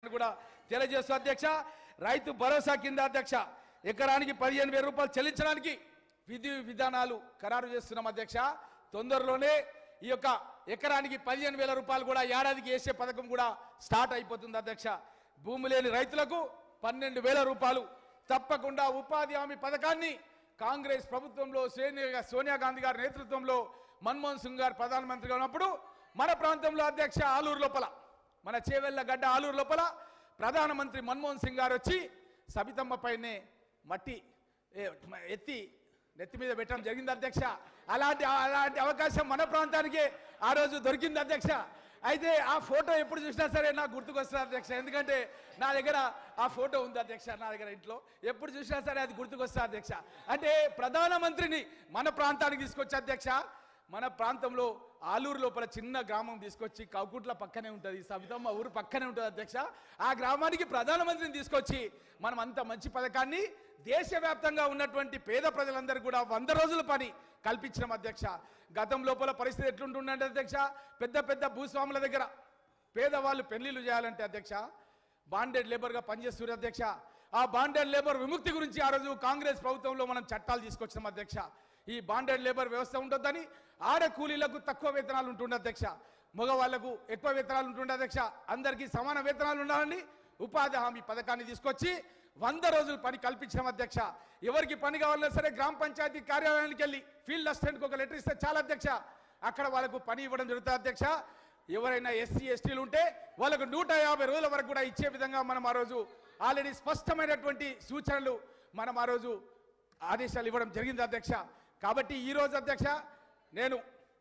చేస్తున్నట్టు కూడా తెలియజేస్తూ అధ్యక్ష రైతు భరోసా కింద అధ్యక్ష ఎకరానికి పదిహేను వేల రూపాయలు చెల్లించడానికి విధి విధానాలు ఖరారు చేస్తున్నాం అధ్యక్ష తొందరలోనే ఈ యొక్క ఎకరానికి పదిహేను వేల రూపాయలు కూడా ఏడాదికి వేసే పథకం కూడా స్టార్ట్ అయిపోతుంది అధ్యక్ష భూమి లేని రైతులకు పన్నెండు వేల రూపాయలు తప్పకుండా ఉపాధి హామీ పథకాన్ని కాంగ్రెస్ ప్రభుత్వంలో సోనియా సోనియా గాంధీ గారి నేతృత్వంలో మన్మోహన్ సింగ్ గారు ప్రధానమంత్రిగా ఉన్నప్పుడు మన ప్రాంతంలో అధ్యక్ష ఆలూరు లోపల మన చేవెళ్ళ గడ్డ ఆలూరు లోపల ప్రధానమంత్రి మన్మోహన్ సింగ్ గారు వచ్చి సబితమ్మ పైనే మట్టి ఏ, ఎత్తి నెత్తి మీద పెట్టడం జరిగింది అధ్యక్ష అలాంటి అలాంటి అవకాశం మన ప్రాంతానికి ఆ రోజు దొరికింది అధ్యక్ష అయితే ఆ ఫోటో ఎప్పుడు చూసినా సరే నాకు గుర్తుకొస్తుంది అధ్యక్ష ఎందుకంటే నా దగ్గర ఆ ఫోటో ఉంది అధ్యక్ష నా దగ్గర ఇంట్లో ఎప్పుడు చూసినా సరే అది గుర్తుకొస్తుంది అధ్యక్ష అంటే ప్రధానమంత్రిని మన ప్రాంతానికి తీసుకొచ్చి అధ్యక్ష మన ప్రాంతంలో ఆలూరు లోపల చిన్న గ్రామం తీసుకొచ్చి కౌకుట్ల పక్కనే ఉంటుంది సవితమ్మ ఊరు పక్కనే ఉంటుంది అధ్యక్ష ఆ గ్రామానికి ప్రధానమంత్రిని తీసుకొచ్చి మనం అంత మంచి పథకాన్ని దేశవ్యాప్తంగా ఉన్నటువంటి పేద ప్రజలందరూ కూడా వంద రోజుల పని కల్పించడం అధ్యక్ష గతం లోపల పరిస్థితి ఎట్లుంటుందంటే అధ్యక్ష పెద్ద పెద్ద భూస్వాముల దగ్గర పేదవాళ్ళు పెళ్లిళ్ళు చేయాలంటే అధ్యక్ష బాండెడ్ లేబర్గా పనిచేస్తున్నారు అధ్యక్ష ఆ బాండెడ్ లేబర్ విముక్తి గురించి ఆ రోజు కాంగ్రెస్ ప్రభుత్వంలో మనం చట్టాలు తీసుకొచ్చినాం అధ్యక్ష ఈ బాండెడ్ లేబర్ వ్యవస్థ ఉండొద్దని ఆడ కూలీలకు తక్కువ వేతనాలు ఉంటుండే అధ్యక్ష మగవాళ్లకు ఎక్కువ వేతనాలు ఉంటుండే అధ్యక్ష అందరికీ సమాన వేతనాలు ఉండాలని ఉపాధి హామీ పథకాన్ని తీసుకొచ్చి వంద రోజులు పని కల్పించడం అధ్యక్ష ఎవరికి పని కావాలన్నా సరే గ్రామ పంచాయతీ కార్యాలయానికి వెళ్ళి ఫీల్డ్ అసిస్టెంట్కి ఒక లెటర్ ఇస్తే చాలా అధ్యక్ష అక్కడ వాళ్ళకు పని ఇవ్వడం జరుగుతుంది అధ్యక్ష ఎవరైనా ఎస్సీ ఎస్టీలు ఉంటే వాళ్ళకు నూట యాభై రోజుల వరకు కూడా ఇచ్చే విధంగా మనం ఆ రోజు ఆల్రెడీ స్పష్టమైనటువంటి సూచనలు మనం ఆ రోజు ఆదేశాలు ఇవ్వడం జరిగింది అధ్యక్ష కాబట్టి ఈ రోజు అధ్యక్ష నేను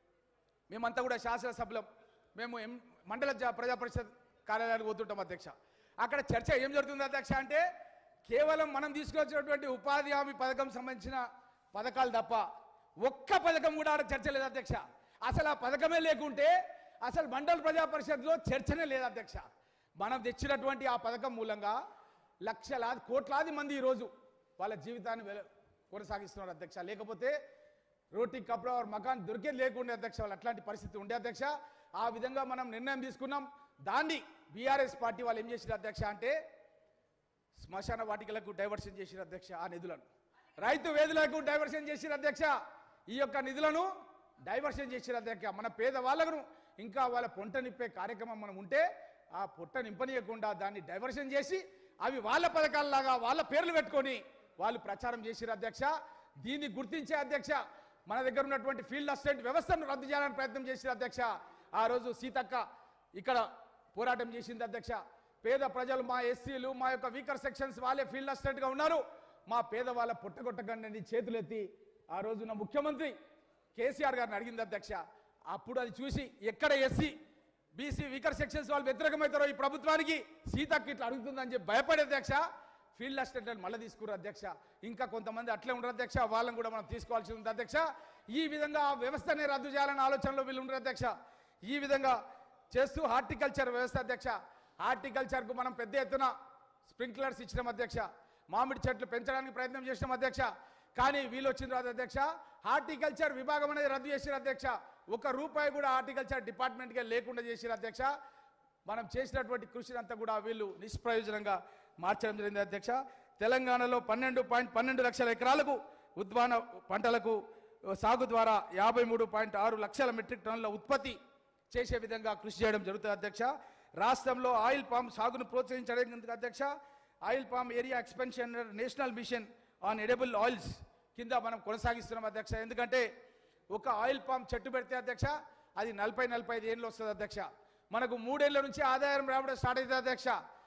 మేమంతా కూడా శాసనసభలో మేము ఎం మండల జ- ప్రజా పరిషత్ కార్యాలయానికి పోతుంటాం అధ్యక్ష అక్కడ చర్చ ఏం జరుగుతుంది అధ్యక్ష అంటే కేవలం మనం తీసుకొచ్చినటువంటి ఉపాధి హామీ పథకం సంబంధించిన పథకాలు తప్ప ఒక్క పథకం కూడా ఆడ చర్చ లేదు అధ్యక్ష అసలు ఆ పథకమే లేకుంటే అసలు మండల ప్రజా పరిషత్లో చర్చనే లేదు అధ్యక్ష మనం తెచ్చినటువంటి ఆ పథకం మూలంగా లక్షలాది కోట్లాది మంది ఈరోజు వాళ్ళ జీవితాన్ని వెల- కొనసాగిస్తున్నారు అధ్యక్ష లేకపోతే రోటీ కప్రా और మకాన్ దొరికేది లేకుండే అధ్యక్ష వాళ్ళు అట్లాంటి పరిస్థితి ఉండే అధ్యక్ష ఆ విధంగా మనం నిర్ణయం తీసుకున్నాం దాన్ని బీఆర్ఎస్ పార్టీ వాళ్ళు ఏం చేసిన అధ్యక్ష అంటే శ్మశాన వాటికలకు డైవర్షన్ చేసిన అధ్యక్ష ఆ నిధులను రైతు వేదులకు డైవర్షన్ చేసిన అధ్యక్ష ఈ యొక్క నిధులను డైవర్షన్ చేసిన అధ్యక్ష మన పేద వాళ్ళను ఇంకా వాళ్ళ పొంట నింపే కార్యక్రమం మనం ఉంటే ఆ పొట్ట నింపనీయకుండా దాన్ని డైవర్షన్ చేసి అవి వాళ్ళ పథకాలలాగా వాళ్ళ పేర్లు పెట్టుకొని వాళ్ళు ప్రచారం చేసిన అధ్యక్ష దీన్ని గుర్తించే అధ్యక్ష మన దగ్గర ఉన్నటువంటి ఫీల్డ్ అసిస్టెంట్ వ్యవస్థను రద్దు చేయాలని ప్రయత్నం చేసిన అధ్యక్ష ఆ రోజు సీతక్క ఇక్కడ పోరాటం చేసింది అధ్యక్ష పేద ప్రజలు మా ఎస్సీలు మా యొక్క వీకర్ సెక్షన్స్ వాళ్ళే ఫీల్డ్ అసిస్టెంట్గా ఉన్నారు మా పేదవాళ్ళ పుట్టగొట్టకండి చేతులెత్తి ఆ రోజున ముఖ్యమంత్రి కేసీఆర్ గారిని అడిగింది అధ్యక్ష అప్పుడు అది చూసి ఎక్కడ ఎస్సీ బీసీ వీకర్ సెక్షన్స్ వాళ్ళు వ్యతిరేకమవుతారో ఈ ప్రభుత్వానికి సీతక్క ఇట్లా అడుగుతుందని చెప్పి భయపడే అధ్యక్ష ఫీల్డ్ అసిస్టెంట్ మళ్ళీ తీసుకున్నారు అధ్యక్ష ఇంకా కొంతమంది అట్లే ఉండరు అధ్యక్ష వాళ్ళని కూడా మనం తీసుకోవాల్సి ఉంది అధ్యక్ష ఈ విధంగా ఆ వ్యవస్థనే రద్దు చేయాలనే ఆలోచనలో వీళ్ళు ఉండరు అధ్యక్ష ఈ విధంగా చేస్తూ హార్టికల్చర్ వ్యవస్థ అధ్యక్ష హార్టికల్చర్కు మనం పెద్ద ఎత్తున స్ప్రింక్లర్స్ ఇచ్చినాం అధ్యక్ష మామిడి చెట్లు పెంచడానికి ప్రయత్నం చేసినాం అధ్యక్ష కానీ వీళ్ళు వచ్చిన తర్వాత అధ్యక్ష హార్టికల్చర్ విభాగం అనేది రద్దు చేసిన అధ్యక్ష ఒక రూపాయి కూడా హార్టికల్చర్ డిపార్ట్మెంట్కే లేకుండా చేసిన అధ్యక్ష మనం చేసినటువంటి కృషిని అంతా కూడా వీళ్ళు నిష్ప్రయోజనంగా మార్చడం జరిగింది అధ్యక్ష తెలంగాణలో పన్నెండు పాయింట్ పన్నెండు లక్షల ఎకరాలకు ఉద్వాన పంటలకు సాగు ద్వారా యాభై మూడు పాయింట్ ఆరు లక్షల మెట్రిక్ టన్నుల ఉత్పత్తి చేసే విధంగా కృషి చేయడం జరుగుతుంది అధ్యక్ష రాష్ట్రంలో ఆయిల్ పామ్ సాగును ప్రోత్సహించడానికి అధ్యక్ష oil palm area expansion national mission on edible oils కింద మనం కొనసాగిస్తున్నాం అధ్యక్ష ఎందుకంటే ఒక ఆయిల్ పామ్ చెట్టు పెడితే అధ్యక్ష అది నలభై నలభై ఐదు ఏళ్ళు వస్తుంది అధ్యక్ష మనకు మూడేళ్ల నుంచి ఆదాయం రావడం స్టార్ట్ అవుతుంది అధ్యక్ష